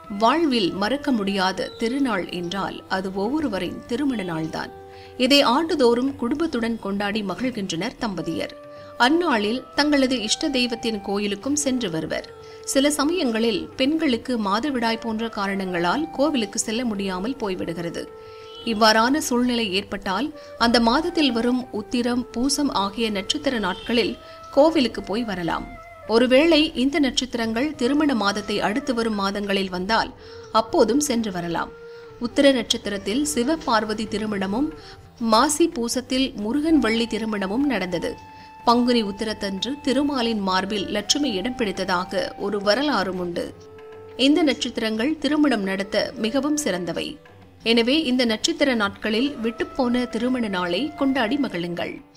வாழ்வில் மறக்க முடியாத திருநாள் என்றால் அது ஒவ்வொருவரின் திருமண நாள்தான் இதை ஆண்டுதோறும் குடும்பத்துடன் கொண்டாடி மகிழ்கின்றனர் தம்பதியர் அந்நாளில் தங்களது இஷ்ட தெய்வத்தின் கோயிலுக்கும் சென்று வருவர் சில சமயங்களில் பெண்களுக்கு மாதவிடாய் போன்ற காரணங்களால் கோவிலுக்கு செல்ல முடியாமல் போய்விடுகிறது இவ்வாறான சூழ்நிலை ஏற்பட்டால் அந்த மாதத்தில் வரும் உத்திரம் பூசம் ஆகிய நட்சத்திர நாட்களில் கோவிலுக்கு போய் வரலாம் ஒருவேளை இந்த நட்சத்திரங்கள் திருமண மாதத்தை அடுத்து வரும் மாதங்களில் வந்தால் அப்போதும் சென்று வரலாம் உத்திர நட்சத்திரத்தில் சிவ பார்வதி திருமணமும் மாசி பூசத்தில் முருகன் வள்ளி திருமணமும் நடந்தது பங்குனி உத்திரத்தன்று திருமாலின் மார்பில் லட்சுமி இடம் பிடித்ததாக ஒரு வரலாறும் உண்டு இந்த நட்சத்திரங்கள் திருமணம் நடத்த மிகவும் சிறந்தவை எனவே இந்த நட்சத்திர நாட்களில் விட்டுப்போன திருமண நாளை கொண்டாடி மகிழுங்கள்